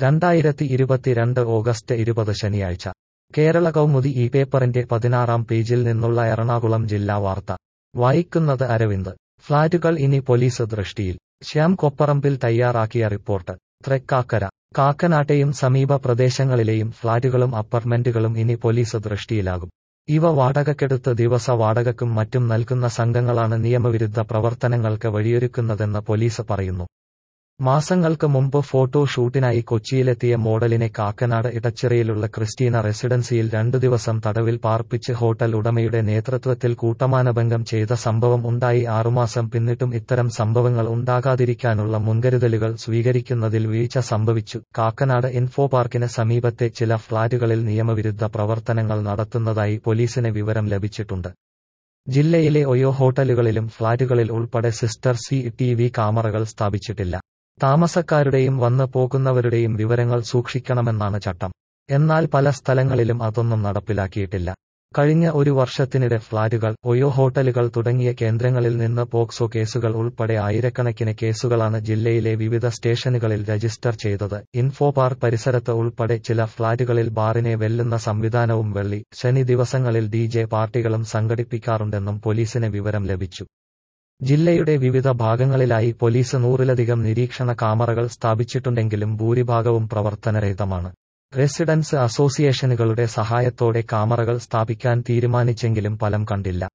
രണ്ടായിരത്തി ഇരുപത്തിരണ്ട് ഓഗസ്റ്റ് ഇരുപത് ശനിയാഴ്ച കേരള കൗമുദി ഈ പേപ്പറിന്റെ പതിനാറാം പേജിൽ നിന്നുള്ള എറണാകുളം ജില്ലാ വാർത്ത വായിക്കുന്നത് അരവിന്ദ് ഫ്ളാറ്റുകൾ ഇനി പോലീസ് ദൃഷ്ടിയിൽ ശ്യാം കൊപ്പറമ്പിൽ തയ്യാറാക്കിയ റിപ്പോർട്ട് തൃക്കാക്കര കാക്കനാട്ടെയും സമീപ പ്രദേശങ്ങളിലെയും ഫ്ളാറ്റുകളും അപ്പാർട്ട്മെന്റുകളും ഇനി പോലീസ് ദൃഷ്ടിയിലാകും ഇവ വാടകക്കെടുത്ത് ദിവസ വാടകക്കും മറ്റും നൽകുന്ന സംഘങ്ങളാണ് നിയമവിരുദ്ധ പ്രവർത്തനങ്ങൾക്ക് വഴിയൊരുക്കുന്നതെന്ന് പോലീസ് പറയുന്നു മാസങ്ങൾക്ക് മുമ്പ് ഫോട്ടോ ഷൂട്ടിനായി കൊച്ചിയിലെത്തിയ മോഡലിനെ കാക്കനാട് ഇടച്ചിറയിലുള്ള ക്രിസ്റ്റീന റെസിഡൻസിയിൽ രണ്ടു ദിവസം തടവിൽ പാർപ്പിച്ച് ഹോട്ടൽ ഉടമയുടെ നേതൃത്വത്തിൽ കൂട്ടമാനഭംഗം ചെയ്ത സംഭവം ഉണ്ടായി ആറുമാസം പിന്നിട്ടും ഇത്തരം സംഭവങ്ങൾ ഉണ്ടാകാതിരിക്കാനുള്ള മുൻകരുതലുകൾ സ്വീകരിക്കുന്നതിൽ വീഴ്ച സംഭവിച്ചു കാക്കനാട് ഇൻഫോ പാർക്കിന് സമീപത്തെ ചില ഫ്ളാറ്റുകളിൽ നിയമവിരുദ്ധ പ്രവർത്തനങ്ങൾ നടത്തുന്നതായി പോലീസിന് വിവരം ലഭിച്ചിട്ടുണ്ട് ജില്ലയിലെ ഒയോ ഹോട്ടലുകളിലും ഫ്ളാറ്റുകളിൽ ഉൾപ്പെടെ സിസ്റ്റർ സി ടി വി ക്യാമറകൾ സ്ഥാപിച്ചിട്ടില്ല താമസക്കാരുടെയും വന്നു പോകുന്നവരുടെയും വിവരങ്ങൾ സൂക്ഷിക്കണമെന്നാണ് ചട്ടം എന്നാൽ പല സ്ഥലങ്ങളിലും അതൊന്നും നടപ്പിലാക്കിയിട്ടില്ല കഴിഞ്ഞ ഒരു വർഷത്തിനിടെ ഫ്ളാറ്റുകൾ ഒയോ ഹോട്ടലുകൾ തുടങ്ങിയ കേന്ദ്രങ്ങളിൽ നിന്ന് പോക്സോ കേസുകൾ ഉൾപ്പെടെ ആയിരക്കണക്കിന് കേസുകളാണ് ജില്ലയിലെ വിവിധ സ്റ്റേഷനുകളിൽ രജിസ്റ്റർ ചെയ്തത് ഇൻഫോ പാർക്ക് പരിസരത്ത് ഉൾപ്പെടെ ചില ഫ്ളാറ്റുകളിൽ ബാറിനെ വെല്ലുന്ന സംവിധാനവും വെള്ളി ശനി ദിവസങ്ങളിൽ ഡി ജെ പാർട്ടികളും സംഘടിപ്പിക്കാറുണ്ടെന്നും പോലീസിന് വിവരം ലഭിച്ചു ജില്ലയുടെ വിവിധ ഭാഗങ്ങളിലായി പോലീസ് നൂറിലധികം നിരീക്ഷണ കാമറകൾ സ്ഥാപിച്ചിട്ടുണ്ടെങ്കിലും ഭൂരിഭാഗവും പ്രവർത്തനരഹിതമാണ് റെസിഡൻസ് അസോസിയേഷനുകളുടെ സഹായത്തോടെ കാമറകൾ സ്ഥാപിക്കാൻ തീരുമാനിച്ചെങ്കിലും ഫലം കണ്ടില്ല